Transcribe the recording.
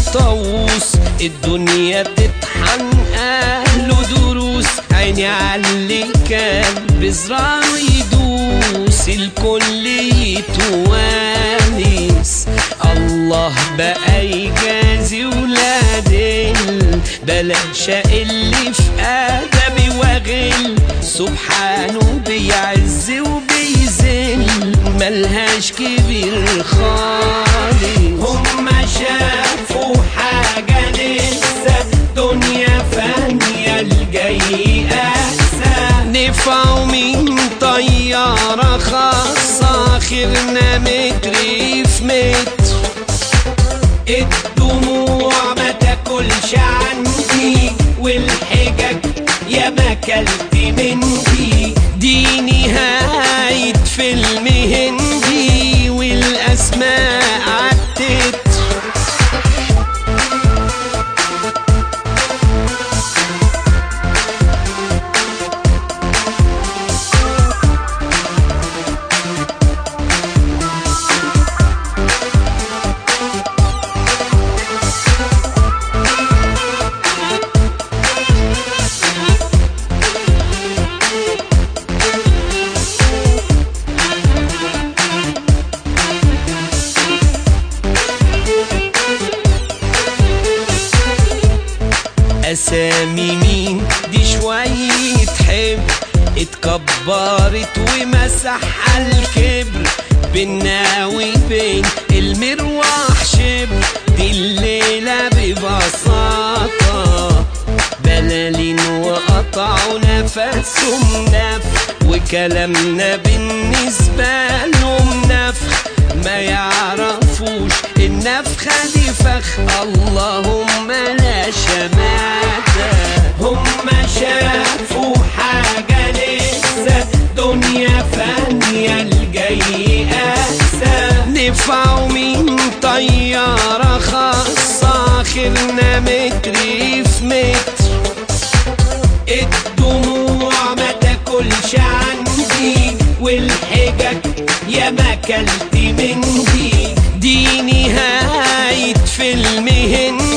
طاووس الدنيا تطحن اهله دروس عيني عاللي كان بزراره يدوس الكل يتوانس الله بقى يجازي ولاد بلاش اللي في ادبي وغل سبحانه بيعز وبيذل ملهاش كبير خالص هم شافوا حاجة لسه دنيا فانية الجاي أحسن نفعوا من طيارة خاصة آخرنا متر في متر الدموع ما تاكلش عندي والحجج يا ما كلت مني دي نهاية فيلم هندي والأسماء عدت أسامي مين دي شوية حب اتكبرت ومسح الكبر بينا وبين المروح شبر دي الليلة ببساطة بلالين وقطعوا نفسهم نف وكلامنا بالنسبة لهم نفخ ما يعرفوش النفخة دي فخ اللهم لا شماتة هم شافوا حاجة لسه دنيا فانية الجاي أحسن نفعوا من طيارة خاصة آخرنا متر في متر الدموع ما تاكلش عندي والحجج يا ما كلت مني دي نهاية فيلم هندي